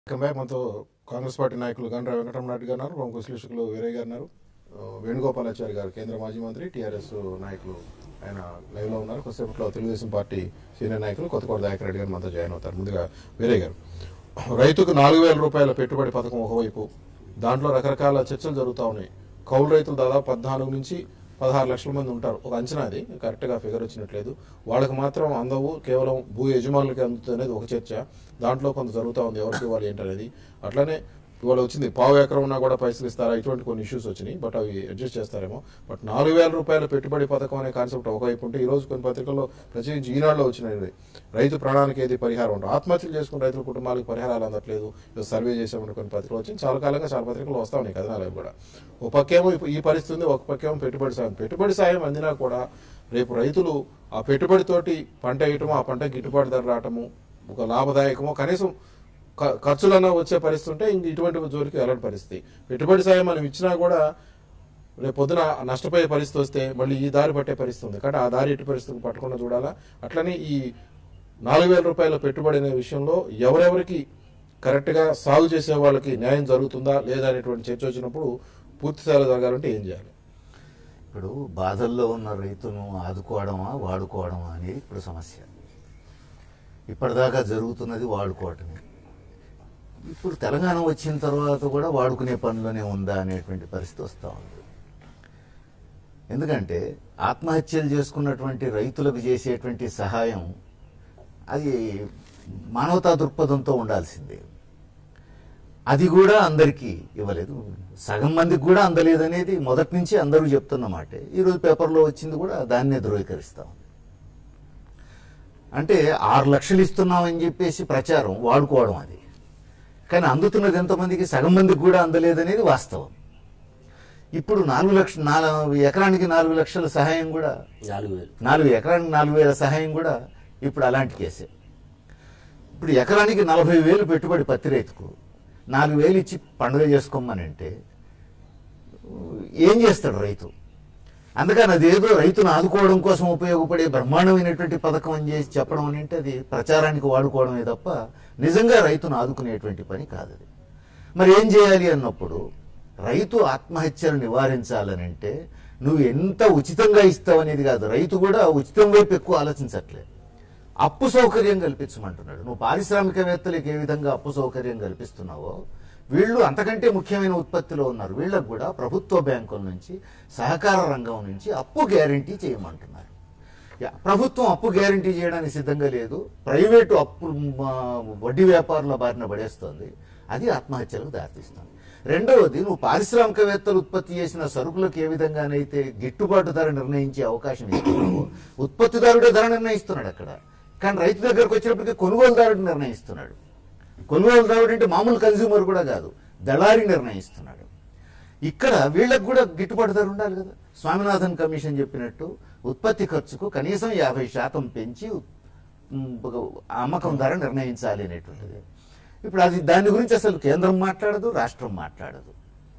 Comeback మనతో Congress party నాయకులు గండ్ర వెంకటరమణారెడ్డి గారు ఉన్నారు ప్రముఖ విశ్లేషకులు వీరయ్య గారు ఉన్నారు ఆ, వేణుగోపాలాచారి గారు కేంద్ర మాజీ మంత్రి టీఆర్ఎస్ నాయకులు ఆయన లైవ్ లో ఉన్నారు కొద్దిసేపట్లో తెలుగుదేశం పార్టీ సీనియర్ నాయకులు కొత్తకోట దయాకర్ రెడ్డి గారు మనతో జాయిన్ అవుతారు ముందుగా వీరయ్య గారు రైతుకు నాలుగు వేల రూపాయల పెట్టుబడి పథకం ఒకవైపు దాంట్లో రకరకాల చర్చలు జరుగుతూ ఉన్నాయి కౌలు రైతులు దాదాపు పద్నాలుగు నుంచి పదహారు లక్షల మంది ఉంటారు ఒక అంచనా అది కరెక్ట్ గా ఫిగర్ వచ్చినట్లేదు వాళ్ళకి మాత్రం అందవు కేవలం భూ యజమానులకి అందుతుంది అనేది ఒక చర్చ దాంట్లో కొంత జరుగుతూ ఉంది ఎవరికి ఇవ్వాలి ఏంటనేది అట్లానే ఇవాళ వచ్చింది పావు ఎకరం ఉన్నా కూడా పైసలు ఇస్తారా ఇటువంటి కొన్ని ఇష్యూస్ వచ్చినాయి బట్ అవి అడ్జస్ట్ చేస్తారేమో బట్ నాలుగు వేల రూపాయల పెట్టుబడి పథకం అనే కాన్సెప్ట్ ఒకవైపు ఉంటే ఈ రోజు కొన్ని పత్రికల్లో ప్రత్యేకించి ఈనాడులో వచ్చినవి రైతు ప్రాణానికి ఏది పరిహారం ఉంటుంది ఆత్మహత్యలు చేసుకున్న రైతుల కుటుంబాలకు పరిహారాలు అందట్లేదు ఏదో సర్వే చేసామని కొన్ని పత్రికలు వచ్చి చాలా కాలంగా చాలా పత్రికలు వస్తా ఉన్నాయి కథనాలు అవి కూడా ఒక పక్కేమో ఇప్పుడు ఈ పరిస్థితి ఉంది ఒక పక్కేమో పెట్టుబడి సాయం పెట్టుబడి సాయం అందినా కూడా రేపు రైతులు ఆ పెట్టుబడితోటి పంట వేయటము ఆ పంట గిట్టుబాటు ధర రావటము ఒక లాభదాయకమో కనీసం ఖ- ఖర్చులన్నా వచ్చే పరిస్థితి ఉంటే ఇంక ఇటువంటి జోలికి వెళ్ళని పరిస్థితి పెట్టుబడి సాయం మనం ఇచ్చినా కూడా రేపు పొద్దున నష్టపోయే పరిస్థితి వస్తే మళ్ళీ ఈ దారి పట్టే పరిస్థితి ఉంది కాబట్టి ఆ దారి ఎట్టి పరిస్థితికి పట్టకుండా చూడాలా అట్లనే ఈ నాలుగు వేల రూపాయల పెట్టుబడి అనే విషయంలో ఎవరెవరికి కరెక్ట్ గా సాగు చేసే వాళ్ళకి న్యాయం జరుగుతుందా లేదా అనేటువంటి చర్చ వచ్చినప్పుడు పూర్తి స్థాయిలో జరగాలంటే ఏం చేయాలి ఇప్పుడు బాధల్లో ఉన్న రైతును ఆదుకోవడమా వాడుకోవడమా అనేది ఇప్పుడు సమస్య ఇప్పటిదాకా జరుగుతున్నది వాడుకోవటమే ఇప్పుడు తెలంగాణ వచ్చిన తర్వాత కూడా వాడుకునే పనిలోనే ఉందా అనేటువంటి పరిస్థితి వస్తూ ఉంది ఎందుకంటే ఆత్మహత్యలు చేసుకున్నటువంటి రైతులకు చేసేటువంటి సహాయం అది మానవతా దృక్పథంతో ఉండాల్సిందే అది కూడా అందరికీ ఇవ్వలేదు సగం మందికి కూడా అందలేదు అనేది మొదటి నుంచి అందరూ చెప్తున్న మాటే ఈరోజు పేపర్లో వచ్చింది కూడా దాన్నే ధృవీకరిస్తా ఉంది అంటే ఆరు లక్షలు ఇస్తున్నామని చెప్పేసి ప్రచారం వాడుకోవడం అది కానీ అందుతున్నది ఎంతమందికి సగం మందికి కూడా అందలేదనేది వాస్తవం ఇప్పుడు నాలుగు లక్ష నాలుగు ఎకరానికి నాలుగు లక్షల సహాయం కూడా నాలుగు వేలు నాలుగు ఎకరానికి నాలుగు వేల సహాయం కూడా ఇప్పుడు అలాంటి కేసే ఇప్పుడు ఎకరానికి నలభై వేలు పెట్టుబడి పత్తి రైతుకు నాలుగు వేలు ఇచ్చి పండుగ చేసుకోమని అంటే ఏం చేస్తాడు రైతు అందుకని అదేదో రైతును ఆదుకోవడం కోసం ఉపయోగపడే బ్రహ్మాండమైనటువంటి పథకం అని చేసి చెప్పడం అని అంటే అది ప్రచారానికి వాడుకోవడమే తప్ప నిజంగా రైతును ఆదుకునేటువంటి పని కాదు అది మరి ఏం చేయాలి అన్నప్పుడు రైతు ఆత్మహత్యలు నివారించాలని అంటే నువ్వు ఎంత ఉచితంగా ఇస్తావు అనేది కాదు రైతు కూడా ఉచితం వైపు ఎక్కువ ఆలోచించట్లేదు అప్పు సౌకర్యం కల్పించమంటున్నాడు నువ్వు పారిశ్రామికవేత్తలకు ఏ విధంగా అప్పు సౌకర్యం కల్పిస్తున్నావో వీళ్ళు అంతకంటే ముఖ్యమైన ఉత్పత్తిలో ఉన్నారు వీళ్ళకు కూడా ప్రభుత్వ బ్యాంకుల నుంచి సహకార రంగం నుంచి అప్పు గ్యారంటీ చేయమంటున్నారు యా, ప్రభుత్వం అప్పు గ్యారంటీ చేయడానికి సిద్ధంగా లేదు ప్రైవేటు అప్పు మా, వడ్డీ వ్యాపారుల బారిన పడేస్తోంది అది ఆత్మహత్యలకు దారితీస్తుంది రెండవది నువ్వు పారిశ్రామికవేత్తలు ఉత్పత్తి చేసిన సరుకులకు ఏ విధంగానైతే గిట్టుబాటు ధర నిర్ణయించే అవకాశం ఇస్తున్నావో ఉత్పత్తిదారుడే ధర నిర్ణయిస్తున్నాడు అక్కడ కానీ రైతు దగ్గరకు వచ్చినప్పటికీ కొనుగోలుదారుడు నిర్ణయిస్తున్నాడు కొనుగోలుదారుడు అంటే మామూలు కన్జ్యూమర్ కూడా కాదు దళారి నిర్ణయిస్తున్నాడు ఇక్కడ వీళ్ళకి కూడా గిట్టుబాటు ధర ఉండాలి కదా స్వామినాథన్ కమిషన్ చెప్పినట్టు ఉత్పత్తి ఖర్చుకు కనీసం యాభై శాతం పెంచి ఉమ్, ఒక అమ్మకం ధర నిర్ణయించాలి అనేటువంటిది ఇప్పుడు అది దాని గురించి అసలు కేంద్రం మాట్లాడదు రాష్ట్రం మాట్లాడదు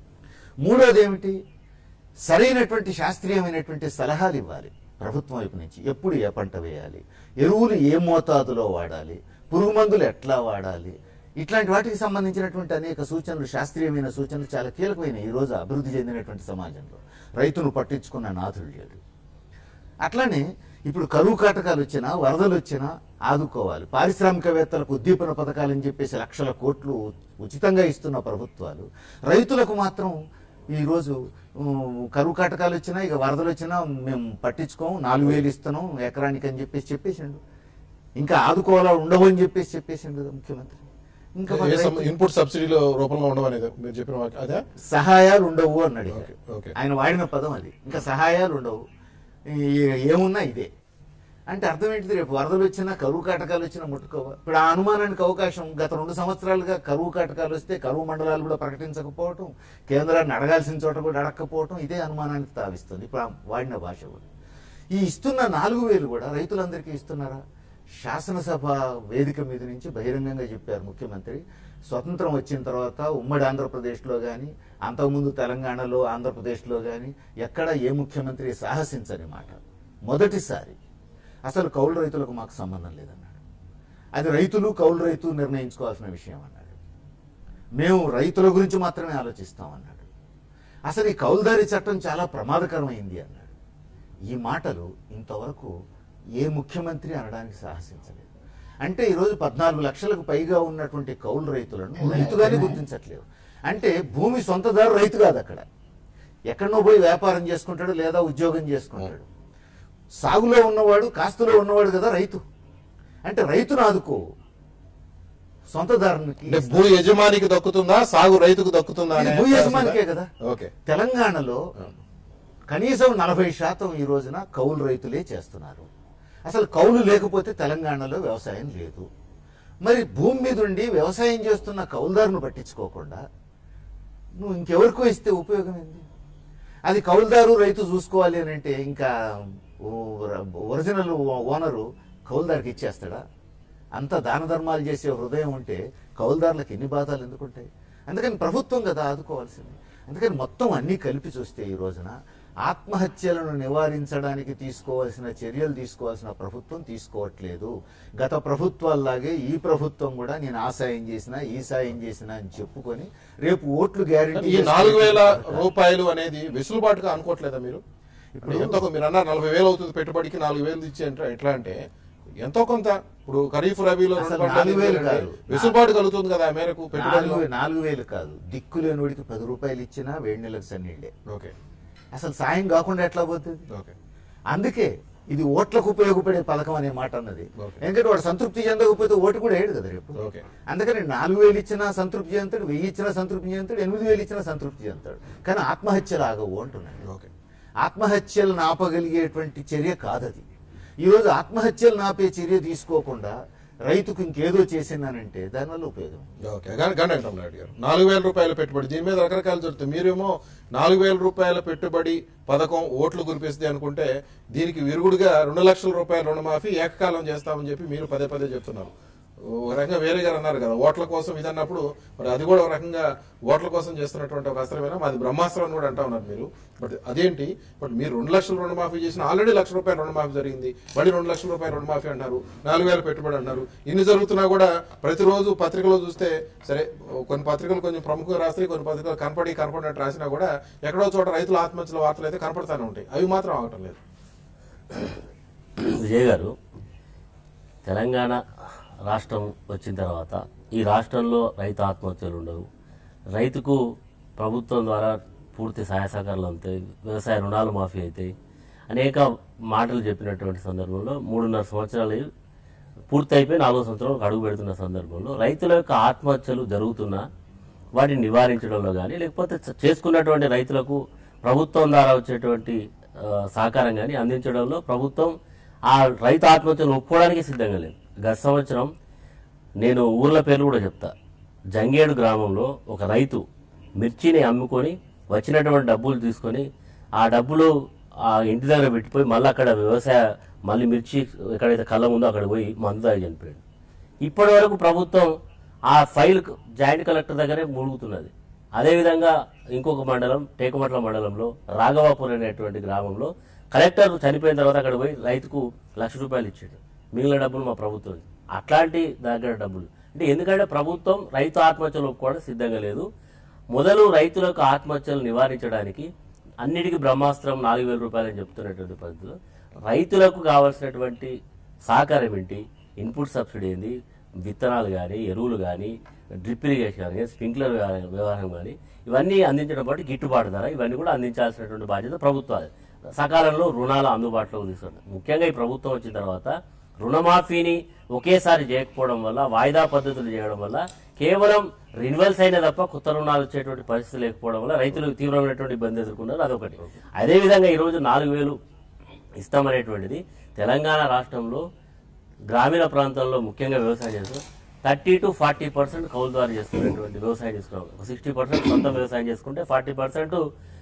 మూడోది ఏమిటి సరైనటువంటి శాస్త్రీయమైనటువంటి సలహాలు ఇవ్వాలి ప్రభుత్వం వైపు నుంచి ఎప్పుడు ఏ పంట వేయాలి ఎరువులు ఏ మోతాదులో వాడాలి పురుగు మందులు ఎట్లా వాడాలి ఇట్లాంటి వాటికి సంబంధించినటువంటి అనేక సూచనలు శాస్త్రీయమైన సూచనలు చాలా కీలకమైన ఈ రోజు అభివృద్ధి చెందినటువంటి సమాజంలో రైతును పట్టించుకున్న నాథుడు లేడు అట్లానే ఇప్పుడు కరువు కాటకాలు వచ్చినా వరదలు వచ్చినా ఆదుకోవాలి పారిశ్రామికవేత్తలకు ఉద్దీపన పథకాలని చెప్పేసి లక్షల కోట్లు ఉచితంగా ఇస్తున్న ప్రభుత్వాలు రైతులకు మాత్రం ఈరోజు ఉమ్, కరువు కాటకాలు వచ్చినా ఇక వరదలు వచ్చినా మేము పట్టించుకోము నాలుగు వేలు ఇస్తున్నాం ఎకరానికి అని చెప్పేసి చెప్పేసిండు ఇంకా ఆదుకోవాలా ఉండవు అని చెప్పేసి చెప్పేసిండు కదా ముఖ్యమంత్రి ఇంకా మన రైతు- ఇన్పుట్ సబ్సిడీలో రూపంలో ఉండవనేది మీరు చెప్పిన వాక్యం అదే సహాయాలు ఉండవు అన్నాడు ఇక. Okay, okay. ఆయన వాడిన పదం అది ఇంకా సహాయాలు ఉండవు ఈ- ఏమున్నా ఇదే అంటే అర్థం ఏంటిది రేపు వరదలు వచ్చినా కరువు కాటకాలు వచ్చినా ముట్టుకోవా ఇప్పుడు ఆ అనుమానానికి అవకాశం గత రెండు సంవత్సరాలుగా కరువు కాటకాలు వస్తే కరువు మండలాలు కూడా ప్రకటించకపోవటం కేంద్రాన్ని అడగాల్సిన చోట కూడా అడగకపోవటం ఇదే అనుమానానికి తావిస్తుంది ఇప్పుడు ఆ వాడిన భాష కూడా ఈ ఇస్తున్న నాలుగు వేలు కూడా రైతులందరికీ ఇస్తున్నారా శాసనసభ వేదిక మీద నుంచి బహిరంగంగా చెప్పారు ముఖ్యమంత్రి స్వతంత్రం వచ్చిన తర్వాత ఉమ్మడి ఆంధ్రప్రదేశ్లో కానీ అంతకుముందు తెలంగాణలో ఆంధ్రప్రదేశ్లో కానీ ఎక్కడ ఏ ముఖ్యమంత్రి సాహసించని మాట మొదటిసారి అసలు కౌలు రైతులకు మాకు సంబంధం లేదన్నాడు అది రైతులు కౌలు రైతు నిర్ణయించుకోవాల్సిన విషయం అన్నాడు మేము రైతుల గురించి మాత్రమే ఆలోచిస్తాం అన్నాడు అసలు ఈ కౌలుదారీ చట్టం చాలా ప్రమాదకరమైంది అన్నాడు ఈ మాటలు ఇంతవరకు ఏ ముఖ్యమంత్రి అనడానికి సాహసించలేదు అంటే ఈరోజు పద్నాలుగు లక్షలకు పైగా ఉన్నటువంటి కౌలు రైతులను రైతుగానే గుర్తించట్లేదు అంటే భూమి సొంతదారు రైతు కాదు అక్కడ ఎక్కడనో పోయి వ్యాపారం చేసుకుంటాడు లేదా ఉద్యోగం చేసుకుంటాడు సాగులో ఉన్నవాడు కాస్తులో ఉన్నవాడు కదా రైతు అంటే రైతును ఆదుకో సొంతదారునికి అంటే భూ యజమానికి దక్కుతుందా సాగు రైతుకు దక్కుతుందా ఇది అనే భూ యజమానికే కదా ఓకే తెలంగాణలో కనీసం నలభై శాతం ఈ రోజున కౌలు రైతులే చేస్తున్నారు అసలు కౌలు లేకపోతే తెలంగాణలో వ్యవసాయం లేదు మరి భూమి మీద ఉండి వ్యవసాయం చేస్తున్న కౌలుదారును పట్టించుకోకుండా నువ్వు ఇంకెవరికో ఇస్తే ఉపయోగం ఏంది అది కౌలుదారు రైతు చూసుకోవాలి అని అంటే ఇంకా ఒరిజినల్ ఓనరు కౌలుదారికి ఇచ్చేస్తాడా అంత దాన ధర్మాలు చేసే హృదయం ఉంటే కౌలుదారులకు ఎన్ని బాధలు ఎందుకుంటాయి అందుకని ప్రభుత్వం కదా ఆదుకోవాల్సింది అందుకని మొత్తం అన్నీ కలిపి చూస్తే ఈ రోజున ఆత్మహత్యలను నివారించడానికి తీసుకోవాల్సిన చర్యలు తీసుకోవాల్సిన ప్రభుత్వం తీసుకోవట్లేదు గత ప్రభుత్వాల్లాగే ఈ ప్రభుత్వం కూడా నేను ఆ సాయం చేసినా ఈ సాయం చేసినా అని చెప్పుకొని రేపు ఓట్లు గ్యారెంటీ ఈ నాలుగు వేల రూపాయలు అనేది వెసులుబాటుగా అనుకోవట్లేదా మీరు ఇప్పుడు ఎంతో కొంత- మీరు అన్నారు నలభై వేలు అవుతుంది పెట్టుబడికి నాలుగు వేలు ఇచ్చి అంటే ఎట్లా అంటే ఎంతో కొంత ఇప్పుడు ఖరీఫ్ రబీలో రెండు అసలు పంటలు నాలుగు వేలు ఏంటంటే కాదు. వెసులుబాటు కలుగుతుంది కదా ఆ మేరకు పెట్టుబడిలో నాలుగు నాలుగు వేలు కాదు దిక్కులేనివాడికి పది రూపాయలు ఇచ్చినా వేడి నెలకు సన్నీళ్ళే ఓకే అసలు సాయం కాకుండా ఎట్లా పోతుంది ఓకే అందుకే ఇది ఓట్లకు ఉపయోగపడే పథకం అనే మాట అన్నది ఓకే. ఎందుకంటే వాడు సంతృప్తి చెందకపోతే ఓటు కూడా వేయడు కదా రేపు ఓకే అందుకని నాలుగు వేలు ఇచ్చినా సంతృప్తి చెందుతాడు వెయ్యి ఇచ్చినా సంతృప్తి చెందుతాడు ఎనిమిది వేలు ఇచ్చినా సంతృప్తి చెందుతాడు కానీ ఆత్మహత్యలు ఆగవు అంటున్నాడు ఓకే ఆత్మహత్యలు ఆపగలిగేటువంటి చర్య కాదది ఈరోజు ఆత్మహత్యలు నాపే చర్య తీసుకోకుండా రైతుకు ఇంకేదో చేసిందనంటే దానివల్ల ఉపయోగం ఓకే గం- గంట వెంకటరామరెడ్డి గారు నాలుగు వేల రూపాయల పెట్టుబడి దీని మీద రకరకాలు జరుగుతుంది మీరేమో నాలుగు వేల రూపాయల పెట్టుబడి పథకం ఓట్లు కురిపిస్తుంది అనుకుంటే దీనికి విరుగుడుగా రెండు లక్షల రూపాయల రుణమాఫీ ఏకకాలం చేస్తామని చెప్పి మీరు పదే పదే చెప్తున్నారు ఒక రకంగా వేరే గారు అన్నారు కదా ఓట్ల కోసం ఇది అన్నప్పుడు మరి అది కూడా ఒక రకంగా ఓట్ల కోసం చేస్తున్నటువంటి ఒక అస్త్రమేనా మాది బ్రహ్మాస్త్రం అని కూడా అంటా ఉన్నారు మీరు బట్ అదేంటి బట్ మీరు రెండు లక్షల రుణమాఫీ చేసిన ఆల్రెడీ లక్ష రూపాయల రుణమాఫీ జరిగింది మళ్ళీ రెండు లక్షల రూపాయల రుణమాఫీ అంటారు నాలుగు వేల పెట్టుబడి అన్నారు ఇన్ని జరుగుతున్నా కూడా ప్రతిరోజు పత్రికలో చూస్తే సరే కొన్ని పత్రికలు కొంచెం ప్రముఖంగా రాస్తాయి కొన్ని పత్రికలు కనపడి కనపడినట్టు రాసినా కూడా ఎక్కడో చోట రైతుల ఆత్మహత్యల వార్తలు అయితే కనపడతానే ఉంటాయి అవి మాత్రం ఆగటం లేదు విజయ్ గారు తెలంగాణ రాష్ట్రం వచ్చిన తర్వాత ఈ రాష్ట్రంలో రైతు ఆత్మహత్యలు ఉండవు రైతుకు ప్రభుత్వం ద్వారా పూర్తి సహాయ సహకారాలు అందుతాయి వ్యవసాయ రుణాలు మాఫీ అవుతాయి అనేక మాటలు చెప్పినటువంటి సందర్భంలో మూడున్నర సంవత్సరాలు పూర్తి అయిపోయి నాలుగో సంవత్సరం అడుగు పెడుతున్న సందర్భంలో రైతుల యొక్క ఆత్మహత్యలు జరుగుతున్నా వాటిని నివారించడంలో కానీ లేకపోతే చ- చేసుకున్నటువంటి రైతులకు ప్రభుత్వం ద్వారా వచ్చేటువంటి ఆ, సహకారం కానీ అందించడంలో ప్రభుత్వం ఆ రైతు ఆత్మహత్యను ఒప్పుకోవడానికి సిద్ధంగా లేదు గత సంవత్సరం నేను ఊర్ల పేర్లు కూడా చెప్తా జంగేడు గ్రామంలో ఒక రైతు మిర్చిని అమ్ముకొని వచ్చినటువంటి డబ్బులు తీసుకొని ఆ డబ్బులు ఆ ఇంటి దగ్గర పెట్టిపోయి మళ్ళీ అక్కడ వ్యవసాయ మళ్ళీ మిర్చి ఎక్కడైతే కళ్ళ ఉందో అక్కడ పోయి మందు తాగి చనిపోయాడు ఇప్పటి వరకు ప్రభుత్వం ఆ ఫైల్ జాయింట్ కలెక్టర్ దగ్గరే మూలుగుతున్నది అదేవిధంగా ఇంకొక మండలం టేకుమట్ల మండలంలో రాఘవాపూర్ అనేటువంటి గ్రామంలో కలెక్టర్ చనిపోయిన తర్వాత అక్కడ పోయి రైతుకు లక్ష రూపాయలు ఇచ్చాడు మిగిలిన డబ్బులు మా ప్రభుత్వం అట్లాంటి దగ్గర డబ్బులు అంటే ఎందుకంటే ప్రభుత్వం రైతు ఆత్మహత్యలు ఒప్పుకోవడం సిద్ధంగా లేదు మొదలు రైతులకు ఆత్మహత్యలు నివారించడానికి అన్నిటికీ బ్రహ్మాస్త్రం నాలుగు వేల రూపాయలు అని చెప్తున్నటువంటి పద్ధతిలో రైతులకు కావాల్సినటువంటి సహకారం ఏంటి ఇన్పుట్ సబ్సిడీ ఏంది విత్తనాలు కానీ ఎరువులు కానీ డ్రిప్ ఇరిగేషన్ కానీ స్ప్రింక్లర్ గా- వ్యవహారం కానీ ఇవన్నీ అందించడం పాటు గిట్టుబాటు ధర ఇవన్నీ కూడా అందించాల్సినటువంటి బాధ్యత ప్రభుత్వాలు సకాలంలో రుణాలు అందుబాటులోకి తీసుకుంటారు ముఖ్యంగా ఈ ప్రభుత్వం వచ్చిన తర్వాత రుణమాఫీని ఒకేసారి చేయకపోవడం వల్ల వాయిదా పద్ధతులు చేయడం వల్ల కేవలం రిన్వల్స్ అయినా తప్ప కొత్త రుణాలు వచ్చేటువంటి పరిస్థితి లేకపోవడం వల్ల రైతులకు తీవ్రమైనటువంటి ఇబ్బంది ఎదుర్కొన్నారు అదొకటి అదేవిధంగా ఈరోజు నాలుగు వేలు ఇస్తామనేటువంటిది తెలంగాణ రాష్ట్రంలో గ్రామీణ ప్రాంతాల్లో ముఖ్యంగా వ్యవసాయం చేస్తారు థర్టీ టు ఫార్టీ పర్సెంట్ కౌలు ద్వారా చేసుకునేటువంటి వ్యవసాయం చేసుకున్నాం ఒక సిక్స్టీ పర్సెంట్ సొంత వ్యవసాయం చేసుకుంటే ఫార్టీ పర్సెంట్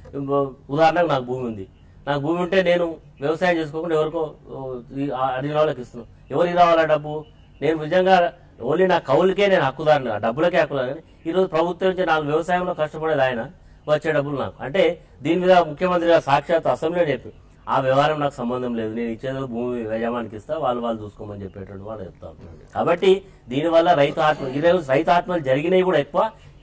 ఉదాహరణకు నాకు భూమి ఉంది నాకు భూమి ఉంటే నేను వ్యవసాయం చేసుకోకుండా ఎవరికో ఓ, ఈ ఆ- అడిగిన వాళ్ళకి ఇస్తున్నాను ఎవరికి రావాలా డబ్బు నేను నిజంగా ఓన్లీ నా కౌలుకే నేను హక్కుదారుని ఆ డబ్బులకే హక్కుదారు కానీ ఈరోజు ప్రభుత్వం నుంచి నాలుగు వ్యవసాయంలో కష్టపడేది ఆయన వచ్చే డబ్బులు నాకు అంటే దీని మీద ముఖ్యమంత్రి గారు సాక్షాత్ అసెంబ్లీలో చెప్పి ఆ వ్యవహారం నాకు సంబంధం లేదు నేను ఇచ్చేది భూమి యజమానికి ఇస్తా వాళ్ళు వాళ్ళు చూసుకోమని చెప్పేటువంటి వాళ్ళు చెప్తాను కాబట్టి దీనివల్ల రైతు ఆత్మ ఈరోజు రైతు ఆత్మలు జరిగినవి కూడా ఎక్కువ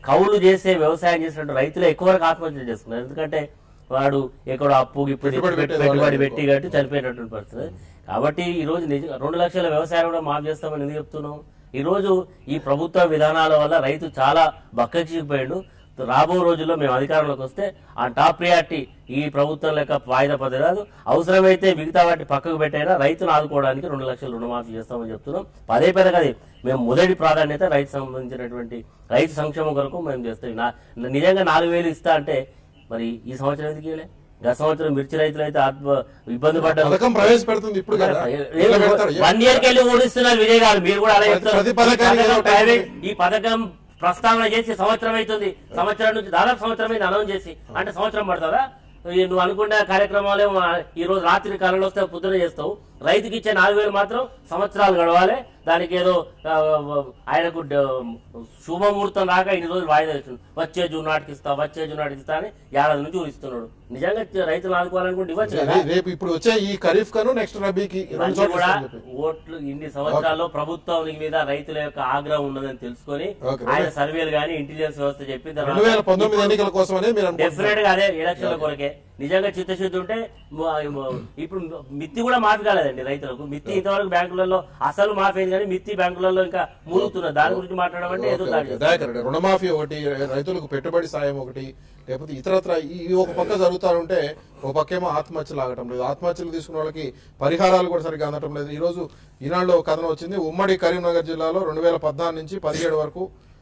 కౌలు చేసే వ్యవసాయం చేసినట్టు రైతులు ఎక్కువ వరకు ఆత్మహత్యలు చేసుకున్నారు ఎందుకంటే వాడు ఎక్కడో అప్పు ఇప్పుడు పెట్టుబడి పెట్టేది పెట్టుబడి వాళ్ళే పెట్టి కట్టి చనిపోయినటువంటి పరిస్థితి కాబట్టి ఈ రోజు నిజ రెండు లక్షల వ్యవసాయం కూడా మాఫ్ చేస్తామని ఎందుకు చెప్తున్నాం ఈ రోజు ఈ ప్రభుత్వ విధానాల వల్ల రైతు చాలా బక్కచిపోయాడు రాబో రోజుల్లో మేము అధికారంలోకి వస్తే ఆ టాప్ ప్రియారిటీ ఈ ప్రభుత్వం లెక్క వాయిదా పద్ధతి కాదు అవసరమైతే మిగతా వాటి పక్కకు పెట్టైనా రైతును ఆదుకోవడానికి రెండు లక్షలు రుణమాఫీ చేస్తామని చెప్తున్నాం పదే పదే కాదు మేము మొదటి ప్రాధాన్యత రైతు సంబంధించినటువంటి రైతు సంక్షేమం కొరకు మేము చేస్తాం నా- నిజంగా నాలుగు వేలు ఇస్తా అంటే మరి ఈ సంవత్సరం ఎందుకు ఇవ్వలే గత సంవత్సరం మిర్చి రైతులు అయితే ఆత్మ ఇబ్బంది పడ్డారు పథకం ప్రవేశపెడుతుంది ఇప్పుడు కదా ఎట్లా పెడతారు? వన్ ఇయర్ కెళ్ళి ఓడిస్తున్నారు విజయ్ గారు మీరు కూడా అలా ప్రతి- చెప్తారు ప్రతి పథకానికి ఈ ఏదో పథకం ఒకటి ప్రైవేట్ ఈ పథకం ప్రస్తావన చేసి సంవత్సరం అవుతుంది సంవత్సరం నుంచి దాదాపు సంవత్సరం అయింది అనౌన్స్ చేసి అంటే సంవత్సరం పడుతుందా ఈ నువ్వు అనుకునే కార్యక్రమాలు ఏమో ఈ రోజు రాత్రి కాలంలో వస్తే పొద్దున చేస్తావు రైతుకి ఇచ్చే నాలుగు వేలు మాత్రం సంవత్సరాలు గడవాలి దానికి ఏదో ఆ, ఆయనకు డ- శుభముహూర్తం రాక ఇన్ని రోజులు వాయిదా వేస్తుంది వచ్చే జూన్ నాటికి ఇస్తా వచ్చే జూన్ నాటికి ఇస్తా అని ఏడాది నుంచి ఊరిస్తున్నాడు నిజంగా రైతులు ఆదుకోవాలనుకుంటే ఇవ్వచ్చు కదా రే- రేపు ఇప్పుడు వచ్చే ఈ ఖరీఫ్ కను నెక్స్ట్ రబీకి రెండు ఇవన్నీ చోట్ల కూడా ఇస్తామని చెప్పి. ఓట్లు ఇన్ని సంవత్సరాల్లో ప్రభుత్వం మీద రైతుల యొక్క ఆగ్రహం ఉన్నదని తెలుసుకొని ఓకే. ఆయన సర్వేలు గానీ ఇంటెలిజెన్స్ వ్యవస్థ చెప్పిన రెండు వేల పంతొమ్మిది ఇప్పుడు ఎన్నికల కోసమనే మీరు అనుకుంటున్నారు డెఫినెట్ గా అదే ఎలక్షన్ల కొరకే నిజంగా చిత్తశుద్ధి ఉంటే మ- మ- ఇప్పుడు మిత్తి కూడా మాఫీ కాలేదండి రైతులకు మిత్తి ఇంతవరకు బ్యాంకులలో అసలు మాఫీ అయింది కానీ మిత్తి బ్యాంకులలో ఇంకా మూలుతున్నారు దాని గురించి మాట్లాడడం అంటే ఏదో ఓకే, దాడి ఓకే. చేస్తారు. దయాకర్ రెడ్డి, రుణమాఫీ ఒకటి రైతులకు పెట్టుబడి సాయం ఒకటి లేకపోతే ఇతరత్ర ఈ ఈ ఒక పక్క జరుగుతా ఉంటే ఒక పక్కేమో ఆత్మహత్యలు ఆగటం లేదు ఆత్మహత్యలు తీసుకున్న వాళ్ళకి పరిహారాలు కూడా సరిగ్గా అందటం లేదు ఈ రోజు ఈనాడులో ఒక కథనం వచ్చింది ఉమ్మడి కరీంనగర్ జిల్లాలో రెండు వేల పద్నాలుగు నుంచి పదిహేడు వరకు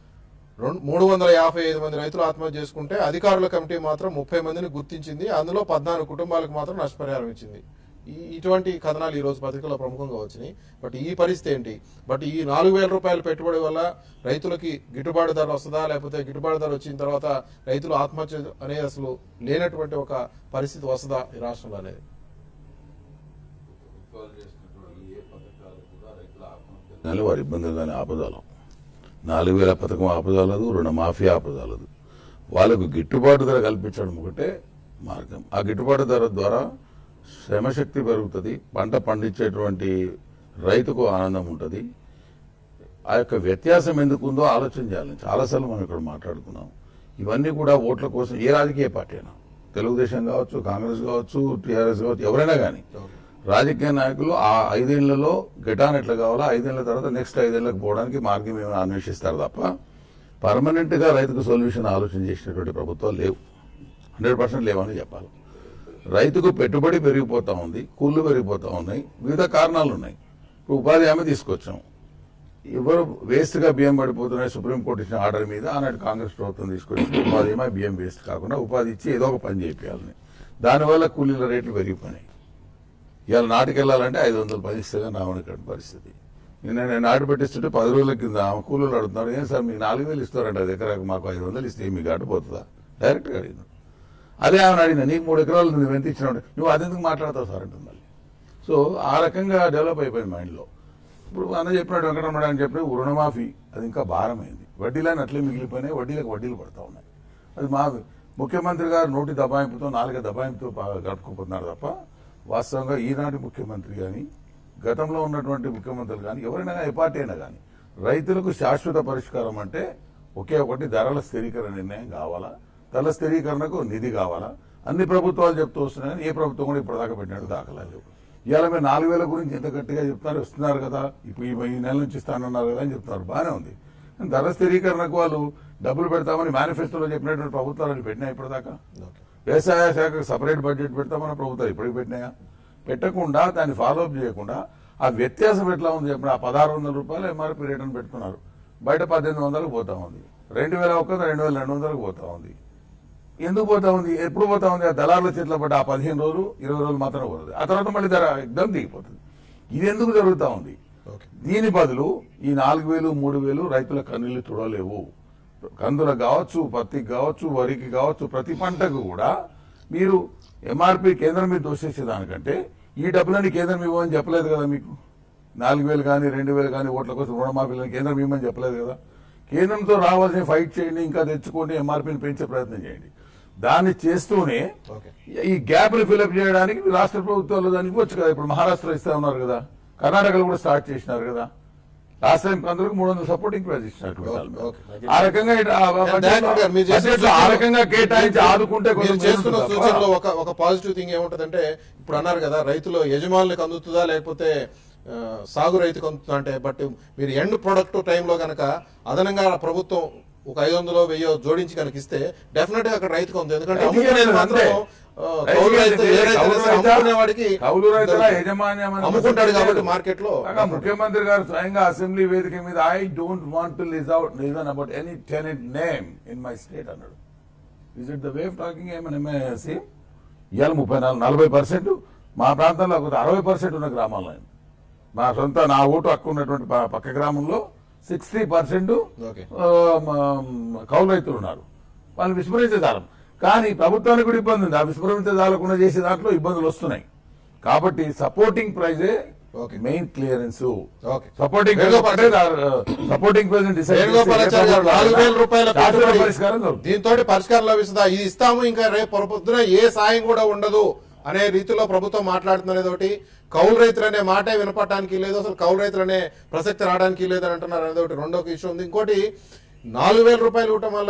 రెండు మూడు వందల యాభై ఐదు మంది రైతులు ఆత్మహత్య చేసుకుంటే అధికారుల కమిటీ మాత్రం ముప్పై మందిని గుర్తించింది అందులో పద్నాలుగు కుటుంబాలకు మాత్రం నష్టపరిహారం ఇచ్చింది ఈ ఇటువంటి కథనాలు ఈ రోజు పత్రికల్లో ప్రముఖంగా వచ్చినాయి బట్ ఈ పరిస్థితి ఏంటి బట్ ఈ నాలుగు వేల రూపాయల పెట్టుబడి వల్ల రైతులకి గిట్టుబాటు ధర వస్తుందా లేకపోతే గిట్టుబాటు ధర వచ్చిన తర్వాత రైతులు ఆత్మహత్య అనేది అసలు లేనటువంటి ఒక పరిస్థితి వస్తుందా ఈ రాష్ట్రంలో అనేది కానీ వారి ఇబ్బందులు కానీ ఆపదాలం నాలుగు వేల పథకం ఆపదాలదు రుణమాఫీ ఆపదాలదు వాళ్ళకు గిట్టుబాటు ధర కల్పించడం ఒకటే మార్గం ఆ గిట్టుబాటు ధర ద్వారా శ్రమశక్తి పెరుగుతుంది పంట పండించేటువంటి రైతుకు ఆనందం ఉంటుంది ఆ యొక్క వ్యత్యాసం ఎందుకు ఉందో ఆలోచన చేయాలి చాలాసార్లు మనం ఇక్కడ మాట్లాడుకున్నాం ఇవన్నీ కూడా ఓట్ల కోసం ఏ రాజకీయ పార్టీ అయినా తెలుగుదేశం కావచ్చు కాంగ్రెస్ కావచ్చు టీఆర్ఎస్ కావచ్చు ఎవరైనా కానీ రాజకీయ నాయకులు ఆ ఐదేళ్లలో గెటాన్ ఎట్లా కావాలో ఐదేళ్ల తర్వాత నెక్స్ట్ ఐదేళ్లకు పోవడానికి మార్గం ఏమైనా అన్వేషిస్తారు తప్ప పర్మనెంట్ గా రైతుకు సొల్యూషన్ ఆలోచన చేసినటువంటి ప్రభుత్వాలు లేవు హండ్రెడ్ పర్సెంట్ లేవని చెప్పాలి రైతుకు పెట్టుబడి పెరిగిపోతా ఉంది కూళ్ళు పెరిగిపోతా ఉన్నాయి వివిధ కారణాలు ఉన్నాయి ఇప్పుడు ఉపాధి హామీ తీసుకొచ్చాం ఎవరు వేస్ట్ గా బియ్యం పడిపోతున్నాయి సుప్రీంకోర్టు ఇచ్చిన ఆర్డర్ మీద ఆనాడు కాంగ్రెస్ ప్రభుత్వం తీసుకొచ్చి ఉపాధి హామీ బియ్యం వేస్ట్ కాకుండా ఉపాధి ఇచ్చి ఏదో ఒక పని చేయాలని దానివల్ల కూలీల రేట్లు పెరిగిపోయినాయి ఇవాళ నాటుకు వెళ్ళాలంటే ఐదు వందలు పది ఇస్తే కానీ రావడానికి పరిస్థితి నిన్న నేను నాటు పెట్టిస్తుంటే పది రోజుల కింద ఆమె కూలీలు అడుగుతున్నారు ఏం సార్ మీకు నాలుగు వేలు ఇస్తారంట దగ్గరకు మాకు ఐదు వందలు ఇస్తే మీకు అటు పోతుందా డైరెక్ట్ గా అడిగినాడు అదే ఆమె అడిగిన నీకు మూడు ఎకరాలు నువ్వు ఎంత ఇచ్చినావు నువ్వు అదెందుకు మాట్లాడతావు సార్ అంటుంది మళ్ళీ సో ఆ రకంగా డెవలప్ అయిపోయింది మైండ్లో ఇప్పుడు అన్న చెప్పినట్టు వెంకటరమణ అని చెప్పిన రుణమాఫీ అది ఇంకా భారమైంది వడ్డీలని అట్లే మిగిలిపోయినాయి వడ్డీలకు వడ్డీలు పడతా ఉన్నాయి అది మా ముఖ్యమంత్రి గారు నోటి దబాయింపుతో నాలుగ దబాయింపుతో పా- గడుపుకుపోతున్నారు తప్ప వాస్తవంగా ఈనాటి ముఖ్యమంత్రి కానీ గతంలో ఉన్నటువంటి ముఖ్యమంత్రులు కానీ ఎవరైనా కానీ, ఏ పార్టీ అయినా కానీ రైతులకు శాశ్వత పరిష్కారం అంటే ఒకే ఒకటి ధరల స్థిరీకరణ నిర్ణయం కావాలా ధరల స్థిరీకరణకు నిధి కావాలా అన్ని ప్రభుత్వాలు చెప్తూ వస్తున్నాయి కానీ ఏ ప్రభుత్వం కూడా ఇప్పటిదాకా పెట్టినట్టు దాఖలా లేవు ఇవాళ మీరు నాలుగు వేల గురించి ఎంత గట్టిగా చెప్తున్నారు వస్తున్నారు కదా ఇప్పుడు ఈ- ఈ నెల నుంచి ఇస్తానన్నారు కదా అని చెప్తున్నారు బాగానే ఉంది కానీ ధర స్థిరీకరణకు వాళ్ళు డబ్బులు పెడతామని మేనిఫెస్టోలో చెప్పినటువంటి ప్రభుత్వాలు పెట్టినాయి ఇప్పటిదాకా ఓకే. వ్యవసాయ శాఖకు సపరేట్ బడ్జెట్ పెడతామన్న ప్రభుత్వాలు ఇప్పటికి పెట్టినాయా పెట్టకుండా దాన్ని ఫాలో అప్ చేయకుండా ఆ వ్యత్యాసం ఎట్లా ఉంది చెప్పండి ఆ పదహారు వందల రూపాయలు ఎంఆర్పీ రేట్ అని పెట్టుకున్నారు బయట పద్దెనిమిది వందలకు పోతా ఉంది రెండు వేల ఒక్క రెండు వేల రెండు వందలకు పోతా ఉంది ఎందుకు పోతా ఉంది ఎప్పుడు పోతా ఉంది ఆ దళారుల చేతిలో పడ్డ ఆ పదిహేను రోజులు ఇరవై రోజులు మాత్రమే పోతుంది ఆ తర్వాత మళ్ళీ ధర ఎగ్దం దిగిపోతుంది ఇది ఎందుకు జరుగుతా ఉంది ఓకే దీని బదులు ఈ నాలుగు వేలు మూడు వేలు రైతుల కన్నీళ్లు చూడలేవు కందులకు కావచ్చు పత్తికి కావచ్చు వరికి కావచ్చు ప్రతి పంటకు కూడా మీరు ఎంఆర్పి కేంద్రం మీద దోషేసే దానికంటే ఈ డబ్బులని కేంద్రం ఇవ్వమని చెప్పలేదు కదా మీకు నాలుగు వేలు కానీ రెండు వేలు కానీ ఓట్ల కోసం రుణమాఫీలను కేంద్రం ఇవ్వమని చెప్పలేదు కదా కేంద్రంతో రావాల్సిన ఫైట్ చేయండి ఇంకా తెచ్చుకోండి ఎంఆర్పీని పెంచే ప్రయత్నం చేయండి దాన్ని చేస్తూనే ఓకే ఈ గ్యాప్ ని ఫిల్అప్ చేయడానికి రాష్ట్ర ప్రభుత్వాలు దానికి వచ్చు కదా ఇప్పుడు మహారాష్ట్ర ఇస్తా ఉన్నారు కదా కర్ణాటకలో కూడా స్టార్ట్ చేసినారు కదా లాస్ట్ టైం అందరికి మూడు వందల సపోర్టింగ్ ప్రైజ్ ఇచ్చినట్టు పెట్టాలి మేము. ఓకే. ఆ రకంగా ఇటు ఆ బడ్జెట్లో- దయాకర్ గారు, మీరు చేసిన బడ్జెట్లో ఆ సూచనలో- రకంగా కేటాయించి ఆదుకుంటే మీరు కొంచెం చేస్తున్న మేలు ఉంటుంది సూచనలో తప్ప. ఒక ఒక పాజిటివ్ థింగ్ ఏముంటదంటే ఇప్పుడు అన్నారు కదా రైతులు యజమానులకు అందుతుందా లేకపోతే ఆ, సాగు రైతుకు అందుతుందా అంటే బట్ మీరు ఎండ్ ప్రొడక్ట్ టైంలో కనుక అదనంగా ప్రభుత్వం ఒక ఐదు వందలు వెయ్యో జోడించి కనుక ఇస్తే డెఫినెట్ గా అక్కడ రైతుకు ఉంది ఎందుకంటే రైతుకే అమ్ముకునేది ఉంది, మాత్రం అంతే. ఆ, కౌలు రైతు ఏ రైతు కౌలు అయినా సరే రైతా- అమ్ముకునే వాడికి కౌలు రైతుల యజమాన్యం అనే అమ్ముకుంటాడు పద్ధతి కాబట్టి లేదు. మార్కెట్ లో కాగా ముఖ్యమంత్రి గారు స్వయంగా అసెంబ్లీ వేదిక మీద I don't want to lis out listen about any tenant name in my state అన్నాడు is it the way of talking ఏమన్నా సీఎం ఇవాళ ముప్పై నాలుగు నలభై పర్సెంట్ మా ప్రాంతంలో ఒక అరవై పర్సెంట్ ఉన్న గ్రామాల్లో అయింది. మా సొంత నా ఓటు హక్కు ఉన్నటువంటి ప- పక్క గ్రామంలో సిక్స్టీ పర్సెంట్ ఓకే. కౌలు రైతులు ఉన్నారు వాళ్ళు విస్మరించే జాలం కానీ ప్రభుత్వానికి కూడా ఇబ్బంది ఉంది ఆ విస్మరించే జాలకుండా చేసే దాంట్లో ఇబ్బందులు వస్తున్నాయి కాబట్టి సపోర్టింగ్ ప్రైజే okay. Main clearance okay. Supporting Venugopal supporting president Venugopalachari గారు నాలుగు వేల రూపాయల పెట్టుబడి పరిష్కారం దొరుకుతుంది. దీంతో పరిష్కారం లభిస్తుందా ఇది ఇస్తాము ఇంకా రేపు పొరపొద్దున ఏ సాయం కూడా ఉండదు అనే రీతిలో ప్రభుత్వం మాట్లాడుతున్నది ఒకటి కౌలు రైతులు అనే మాటే వినపడటానికి లేదు అసలు కౌలు రైతులు అనే ప్రసక్తి రావడానికి లేదు అని అంటున్నారు అనేది ఒకటి రెండో ఇష్యూ ఉంది ఇంకోటి నాలుగు వేల రూపాయలు ఇవ్వటం వల్ల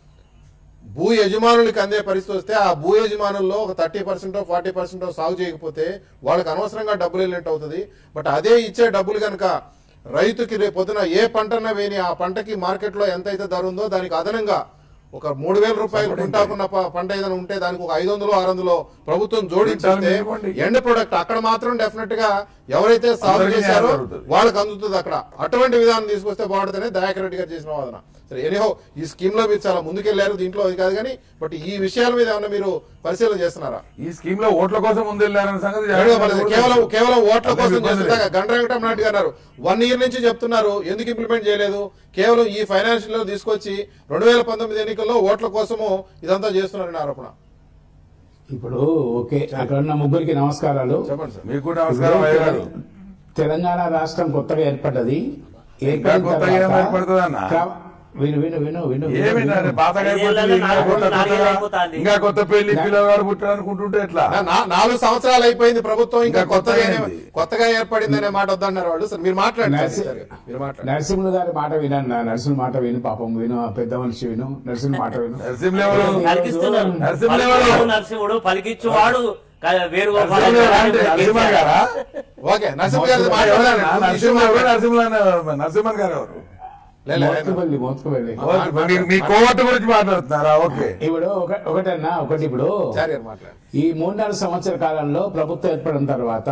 భూ యజమానులకి అందే పరిస్థితి వస్తే ఆ భూ యజమానుల్లో ఒక థర్టీ పర్సెంట్ ఫార్టీ పర్సెంట్ సాగు చేయకపోతే వాళ్ళకి అనవసరంగా డబ్బులు వెళ్ళినట్టు అవుతుంది బట్ అదే ఇచ్చే డబ్బులు కనుక రైతుకి రేపు పొద్దున ఏ పంటన వేని ఆ పంటకి మార్కెట్ లో ఎంత అయితే ధర ఉందో దానికి అదనంగా ఒక మూడు వేల రూపాయలు గుంటాకున్న ప- పంట ఏదైనా ఉంటే దానికి ఒక ఐదు వందలు ఆరు వందలు ప్రభుత్వం జోడించితే క్వింటాల్ ఇవ్వండి. ఎండ్ ప్రొడక్ట్ అక్కడ మాత్రం డెఫినెట్ గా ఎవరైతే సాగు అందరికీ న్యాయం చేశారో జరుగుతుంది. వాళ్ళకి అందుతుంది అక్కడ అటువంటి విధానం తీసుకొస్తే బాగుంటుందని దయాకర్ రెడ్డి గారు చేసిన వాదన సరే ఎనీహో ఈ స్కీమ్ లో మీరు చాలా ముందుకెళ్లారు దీంట్లో అది కాదు కానీ బట్ ఈ విషయాల మీద ఏమన్నా మీరు పరిశీలన చేస్తున్నారా ఈ స్కీమ్ లో ఓట్ల కోసం ముందెళ్ళారన్న సంగతి వేణుగోపాల్ గారు, కేవలం కేవలం ఓట్ల అదే కోసం ఇబ్బంది చేస్తుండగా లేదు. గంట వెంకటరామరెడ్డి గారు అన్నారు వన్ ఇయర్ నుంచి చెప్తున్నారు ఎందుకు ఇంప్లిమెంట్ చేయలేదు కేవలం ఈ ఫైనాన్షియల్ తీసుకొచ్చి రెండు వేల పంతొమ్మిది ఎన్నికల్లో ఓట్ల కోసము ఇదంతా చేస్తున్నారని ఆరోపణ ఇప్పుడు ఓకే అక్కడ ఉన్న ముగ్గురికి నమస్కారాలు చెప్పండి సార్ మీకు కూడా నమస్కారం అయ్య గారు తెలంగాణ రాష్ట్రం కొత్తగా ఏర్పడ్డది ఇంకా ఏర్పడిన కొత్తగా ఏం తర్వాత ఏర్పడుతుందన్న? క్రమ- విను విను విను విను ఏమి విను. నాది పాతగా అయిపోతుంది, ఐదేళ్లలో ఇంకా నాలుగు- కొత్త నాలుగేళ్ళు కొత్తగా- అయిపోతాంది. ఇంకా కొత్త పెళ్లి పిల్లగాడు పుట్టాడు అనుకుంటుంటే ఎట్లా నా- నా- నాలుగు సంవత్సరాలు అయిపోయింది ప్రభుత్వం ఇంకా ఇంకా కొత్తగా కొత్తగా ఏనే- అయింది. కొత్తగా ఏర్పడింది అనే మాట వద్దన్నారు వాళ్ళు సార్ మీరు మాట్లాడండి నర్సి- సార్, మీరు మాట్లాడండి నరసింహులు గారి మాట వినన్నా నరసింహుల మాట విను పాపం విను ఆ పెద్ద మనిషి విను నరసింహుల మాట విను నరసింహులు ఎవరు? పలికిస్తున్నారు నరసింహులు పలికించు ఎవరు? నరసింహుడు పలికిచ్చువాడు క- వేణుగోపాల్ నరసింహులు ఎవరు అంటే గారు నరసింహ గారా ఓకే నరసింహ గారు మొత్తం మాట్లాడాలి ఎవరన్నా? నరసింహ ఎవరు? నరసింహులు నరసింహన్ గారు ఎవరు లే, లే, లే. మోత్కుపల్లి మోత్కుపల్లి ఓకే, మీ- మీ కోవట్టు గురించి మాట్లాడుతున్నారా ఓకే ఇప్పుడు ఒక- ఒకటన్నా ఒకటి ఇప్పుడు చారి గారు మాట్లాడండి ఈ మూడున్నర సంవత్సర కాలంలో ప్రభుత్వం ఏర్పడిన తర్వాత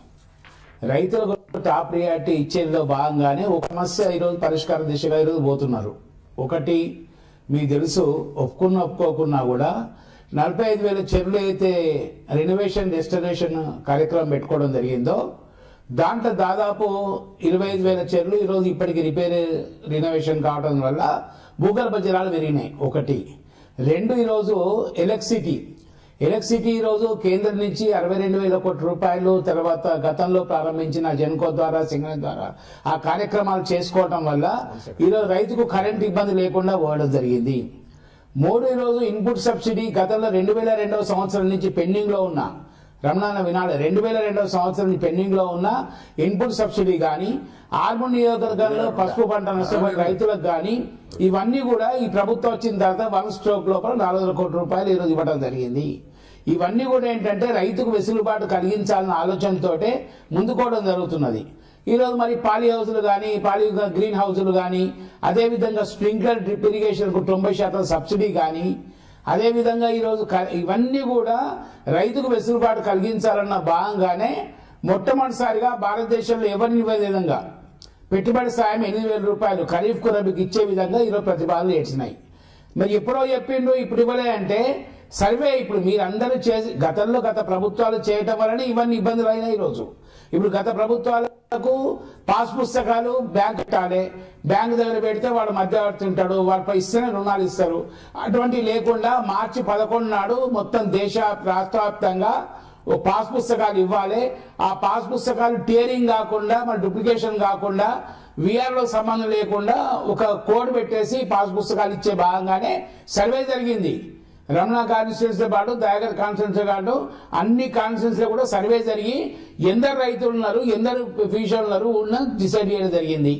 రైతులకు టాప్ ప్రియారిటీ ఇచ్చేదిలో భాగంగానే ఒక సమస్య ఈరోజు పరిష్కార దిశగా ఈరోజు పోతున్నారు ఒకటి మీకు తెలుసు ఒప్పుకున్న ఒప్పుకోకున్నా కూడా నలభై ఐదు వేల చెరువులు అయితే రెనోవేషన్ రెస్టరేషన్ కార్యక్రమం పెట్టుకోవడం జరిగిందో దాంట్లో దాదాపు ఇరవై ఐదు వేల చెరువులు ఈరోజు ఇప్పటికి రిపేర్ రినోవేషన్ కావడం వల్ల భూగర్భ జలాలు పెరిగినాయి ఒకటి రెండు ఈరోజు ఎలక్ట్రిసిటీ ఎలక్ట్రిసిటీ ఈరోజు కేంద్రం నుంచి అరవై రెండు వేల కోట్ల రూపాయలు తర్వాత గతంలో ప్రారంభించిన జెన్కో ద్వారా సింగన్ ద్వారా ఆ కార్యక్రమాలు చేసుకోవటం వల్ల ఈరోజు రైతుకు కరెంట్ ఇబ్బంది లేకుండా పోవడం జరిగింది మూడు ఈరోజు ఇన్పుట్ సబ్సిడీ గతంలో రెండు వేల రెండవ సంవత్సరం నుంచి పెండింగ్ లో ఉన్న రమణాన్న వినాలి రెండు వేల రెండవ సంవత్సరం నుంచి పెండింగ్ లో ఉన్న ఇన్పుట్ సబ్సిడీ కానీ ఆర్మూర్ నియోజకవర్గంలో పసుపు పంట నష్టపోయిన రైతులకు కానీ ఇవన్నీ కూడా ఈ ప్రభుత్వం వచ్చిన తర్వాత వన్ స్ట్రోక్ లోపల నాలుగు వందల కోట్ల రూపాయలు ఈరోజు ఇవ్వడం జరిగింది ఇవన్నీ కూడా ఏంటంటే రైతుకు వెసులుబాటు కలిగించాలన్న ఆలోచనతోటే ముందుకోవడం జరుగుతున్నది ఈరోజు మరి పాలి హౌసులు కానీ పాలి గ్రీన్ హౌసులు కానీ అదేవిధంగా స్ప్రింక్లర్ డ్రిప్ ఇరిగేషన్ కు తొంభై శాతం సబ్సిడీ కానీ అదేవిధంగా ఈరోజు క- ఇవన్నీ కూడా రైతుకు వెసులుబాటు కలిగించాలన్న భాగంగానే మొట్టమొదటిసారిగా భారతదేశంలో ఎవరిని ఇవ్వని విధంగా పెట్టుబడి సాయం ఎనిమిది వేల రూపాయలు ఖరీఫ్ కు రబీకి ఇచ్చే విధంగా ఈరోజు ప్రతిపాదనలు చేసినాయి మరి ఎప్పుడో చెప్పిండు ఇప్పుడు ఇవ్వలే అంటే సర్వే ఇప్పుడు మీరందరూ చేసి గతంలో గత ప్రభుత్వాలు చేయటం వలన ఇవన్నీ ఇబ్బందులు అయినాయి ఈరోజు ఇప్పుడు గత ప్రభుత్వాలకు పాస్ పుస్తకాలు బ్యాంక్ పెట్టాలి బ్యాంక్ దగ్గర పెడితే వాడు మధ్యవర్తి ఉంటాడు వాళ్ళపై ఇస్తేనే రుణాలు ఇస్తారు అటువంటివి లేకుండా మార్చి పదకొండు నాడు మొత్తం దేశ రాష్ట్రవ్యాప్తంగా ఓ పాస్ పుస్తకాలు ఇవ్వాలి ఆ పాస్ పుస్తకాలు టియరింగ్ కాకుండా మన డూప్లికేషన్ కాకుండా విఆర్ లో సంబంధం లేకుండా ఒక కోడ్ పెట్టేసి పాస్ పుస్తకాలు ఇచ్చే భాగంగానే సర్వే జరిగింది రమణ కాన్స్టిట్యూన్సీ పాటు దయాగర్ కాన్స్టిట్యూన్సీ పాటు అన్ని కాన్స్టిట్యూన్సీ కూడా సర్వే జరిగి ఎందరు రైతులు ఉన్నారు ఎందరు ఫీజర్ ఉన్నారు ఉన్న డిసైడ్ చేయడం జరిగింది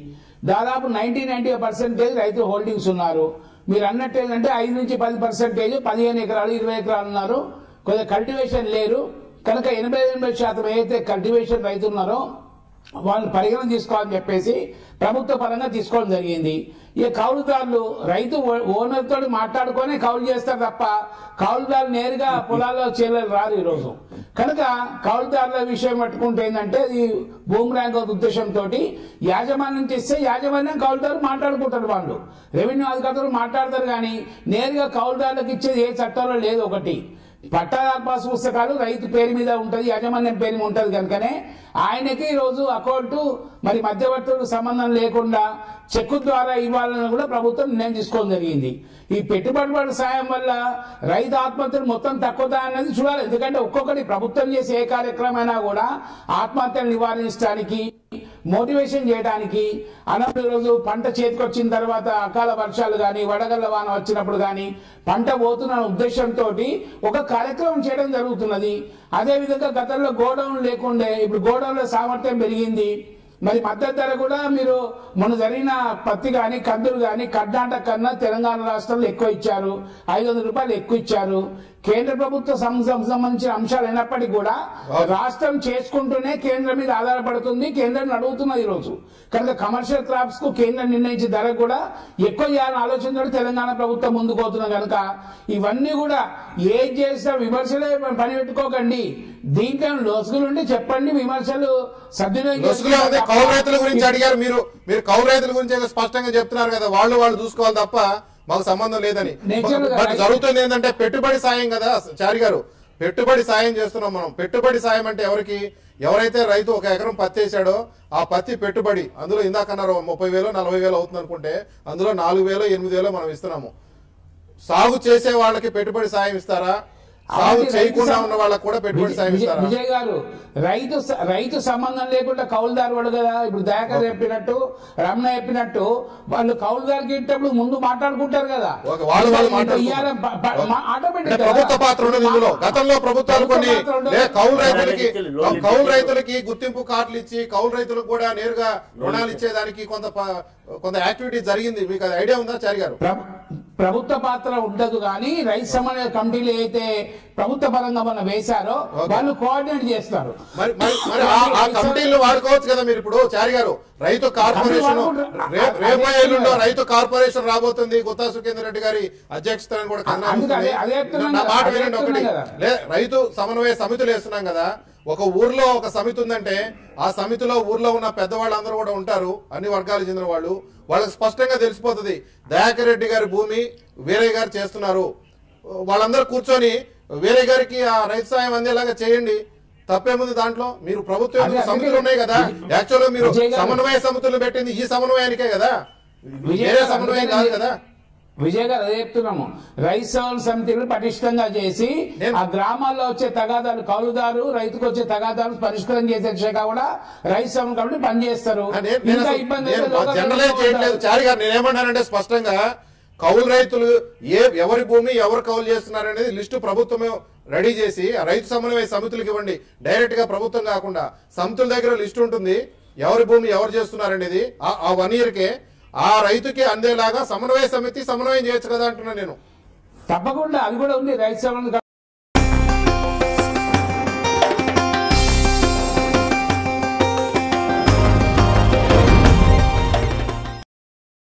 దాదాపు నైన్టీ నైన్టీ పర్సెంటేజ్ రైతు హోల్డింగ్స్ ఉన్నారు మీరు అన్నట్టు ఏంటంటే ఐదు నుంచి పది పర్సెంటేజ్ పదిహేను ఎకరాలు ఇరవై ఎకరాలు ఉన్నారు కొద్దిగా కల్టివేషన్ లేరు కనుక ఎనభై ఎనభై శాతం ఏదైతే కల్టివేషన్ రైతు ఉన్నారో వాళ్ళు పరిగణన తీసుకోవాలని చెప్పేసి ప్రభుత్వ పరంగా తీసుకోవడం జరిగింది ఈ కౌలుదారులు రైతు ఓ- ఓనర్ తోటి మాట్లాడుకొని కౌలు చేస్తారు తప్ప కౌలుదారులు నేరుగా పొలాల్లో చేయాలి రారు ఈరోజు కనుక కౌలుదారుల విషయం పట్టుకుంటే ఏంటంటే ఈ భూమి ర్యాంక్ ఉద్దేశంతో యాజమాన్యం చేస్తే యాజమాన్యం కౌలుదారు మాట్లాడుకుంటారు వాళ్ళు రెవెన్యూ అధికారులు మాట్లాడతారు కానీ నేరుగా కౌలుదారులకు ఇచ్చేది ఏ చట్టంలో లేదు ఒకటి పట్టాదారు పాస్ పుస్తకాలు రైతు పేరు మీద ఉంటది యాజమాన్యం పేరు మీద ఉంటది కనుకనే ఆయనకి ఈ రోజు అకౌంట్ మరి మధ్యవర్తులకు సంబంధం లేకుండా చెక్కు ద్వారా ఇవ్వాలని కూడా ప్రభుత్వం నిర్ణయం తీసుకోవడం జరిగింది ఈ పెట్టుబడి సాయం వల్ల రైతు ఆత్మహత్యలు మొత్తం తక్కువ అనేది చూడాలి ఎందుకంటే ఒక్కొక్కటి ప్రభుత్వం చేసే ఏ కార్యక్రమైనా కూడా ఆత్మహత్యలు నివారించడానికి మోటివేషన్ చేయడానికి అనంతరం రోజు పంట చేతికొచ్చిన తర్వాత అకాల వర్షాలు కానీ వడగళ్ళ వాన వచ్చినప్పుడు కానీ పంట పోతున్న ఉద్దేశంతో ఒక కార్యక్రమం చేయడం జరుగుతున్నది అదే విధంగా గతంలో గోడౌన్ లేకుండే ఇప్పుడు గోడౌన్ల సామర్థ్యం పెరిగింది మరి మద్దతు ధర కూడా మీరు మొన్న జరిగిన పత్తి కానీ కందులు కానీ కర్ణాటక కన్నా తెలంగాణ రాష్ట్రంలో ఎక్కువ ఇచ్చారు ఐదు వందల రూపాయలు ఎక్కువ ఇచ్చారు కేంద్ర ప్రభుత్వ సం- సం- సంబంధించిన అంశాలు అయినప్పటికీ కూడా రాష్ట్రం చేసుకుంటూనే కేంద్రం మీద ఆధారపడుతుంది కేంద్రం నడుగుతున్నది ఈ రోజు కనుక కమర్షియల్ క్రాప్స్ కు కేంద్రం నిర్ణయించిన ధర కూడా ఎక్కువ చేయాలని ఆలోచనతో తెలంగాణ ప్రభుత్వం ముందుకు పోతున్నది కనుక ఇవన్నీ కూడా ఏం చేసినా విమర్శలే పని పెట్టుకోకండి దీంట్లో లోసుగులు ఉంటే చెప్పండి విమర్శలు సద్వినియోగం లొసుగులో ఉంది చేసుకుంటే కౌలు రైతుల గురించి అడిగారు మీరు మీరు కౌలు రైతుల గురించి ఏదో స్పష్టంగా చెప్తున్నారు కదా వాళ్ళు వాళ్ళు చూసుకోవాలి తప్ప మాకు సంబంధం లేదని Natural గా బట్ రైతు- జరుగుతుంది ఏంటంటే పెట్టుబడి సాయం కదా చారి గారు పెట్టుబడి సాయం చేస్తున్నాం మనం పెట్టుబడి సాయం అంటే ఎవరికి ఎవరైతే రైతు ఒక ఎకరం పత్తి వేసాడో ఆ పత్తి పెట్టుబడి అందులో ఇందాక అన్నారు ముప్పై వేలు నలభై వేలు అవుతుంది అనుకుంటే అందులో నాలుగు వేలు ఎనిమిది వేలు మనం ఇస్తున్నాము సాగు చేసే వాళ్ళకి పెట్టుబడి సాయం ఇస్తారా సాగు అలాంటి రైతు చేయకుండా సం- ఉన్న వాళ్ళకి కూడా పెట్టుబడి సాయం విజయ్- ఇస్తారా విజయ్ గారు రైతు స- రైతు సంబంధం లేకుండా కౌలుదారు వాడు కదా ఇప్పుడు దయాకర్ చెప్పినట్టు రమణ చెప్పినట్టు వాళ్ళు కౌలుదారికి ఇచ్చేటప్పుడు ముందు మాట్లాడుకుంటారు కదా ఓకే, వాళ్ళు వాళ్ళు ఇంత మాట్లాడుకుంటారు. ఇయ్యాలని ప- ప- మా- automatic అంటే కదా. ప్రభుత్వ పాత్ర ఉండదు ఇందులో గతంలో ప్రభుత్వాలు ప్రభుత్వ కొన్ని పాత్ర ఉండదు. లే కౌలు రైతులకి లోన్లు కౌలు ఇచ్చి- రైతులకి గుర్తింపు కార్డులు ఇచ్చి కౌలు రైతులకు కూడా నేరుగా రుణాలు ఇచ్చేదానికి కొంత ప- కొంత యాక్టివిటీ జరిగింది మీకు అది ఐడియా ఉందా చారి గారు ప్ర- ప్రభుత్వ పాత్ర ఉండదు కానీ రైతు సమన్వయ కమిటీలు అయితే ప్రభుత్వ పరంగా మనం వేశారో వాళ్ళు కోఆర్డినేట్ చేస్తారు మరి మరి మరి ఆ- ఆ కమిటీలు వాడుకోవచ్చు కదా మీరు ఇప్పుడు చారి గారు రైతు కార్పొరేషన్ వాడుకుంటారు. రే- రేపు అదే ఎల్లుండో చెప్తున్నా. రైతు కార్పొరేషన్ రాబోతుంది గుత్తా సుఖేందర్ రెడ్డి గారి అధ్యక్షతన కూడా కథనం అందుకే వస్తుంది. అదే- అదే చెప్తున్నాను నా కదా, మాట అదే వినండి ఒకటి చెప్తున్నాను కదా. లే రైతు సమన్వయ సమితులు వేస్తున్నాం కదా ఒక ఊర్లో ఒక సమితి ఉందంటే ఆ సమితిలో ఊర్లో ఉన్న పెద్దవాళ్ళందరూ కూడా ఉంటారు అన్ని వర్గాలకు చెందిన వాళ్ళు వాళ్ళకి స్పష్టంగా తెలిసిపోతుంది దయాకర్ రెడ్డి గారి భూమి వీరయ్య గారు చేస్తున్నారు వాళ్ళందరూ కూర్చొని వీరయ్య గారికి ఆ రైతు సాయం అందేలాగా చేయండి తప్పేముంది దాంట్లో మీరు ప్రభుత్వం అదే- సమితులు ఉన్నాయి కదా యాక్చువల్గా మీరు విజయ్ గారు- సమన్వయ సమితులు పెట్టింది ఈ సమన్వయానికే కదా విజయ్ వేరే గారు సమన్వయం అందుకనే కాదు కదా విజయ్ గారు అదే చెప్తున్నాము రైతు సేవల సమితిని పటిష్టంగా చేసి నేను- ఆ గ్రామాల్లో వచ్చే తగాదాలు కౌలుదారు రైతుకు వచ్చే తగాదాలు పరిష్కారం చేసే దిశగా కూడా రైతు సేవలు కాబట్టి పనిచేస్తారు ఆ, నేను- నేను ఇంకా అసలు- ఇబ్బంది నేను అయితే లోకల్ జనరలైజ్ రైతులు చేయట్లేదు ఉంటారు. చారి గారు నేనేమన్నానంటే స్పష్టంగా కౌలు రైతులు ఏ ఎవరి భూమి ఎవరు కౌలు చేస్తున్నారు అనేది లిస్టు ప్రభుత్వమే రెడీ చేసి ఆ రైతు సమన్వయ సమితులకు ఇవ్వండి డైరెక్ట్ గా ప్రభుత్వం కాకుండా సమితుల దగ్గర లిస్ట్ ఉంటుంది ఎవరి భూమి ఎవరు చేస్తున్నారు అనేది ఆ- ఆ వన్ ఇయర్ కే ఆ రైతుకి అందేలాగా సమన్వయ సమితి సమన్వయం చేయొచ్చు కదా అంటున్నా నేను తప్పకుండా అది కూడా ఉంది రైతు సేవలు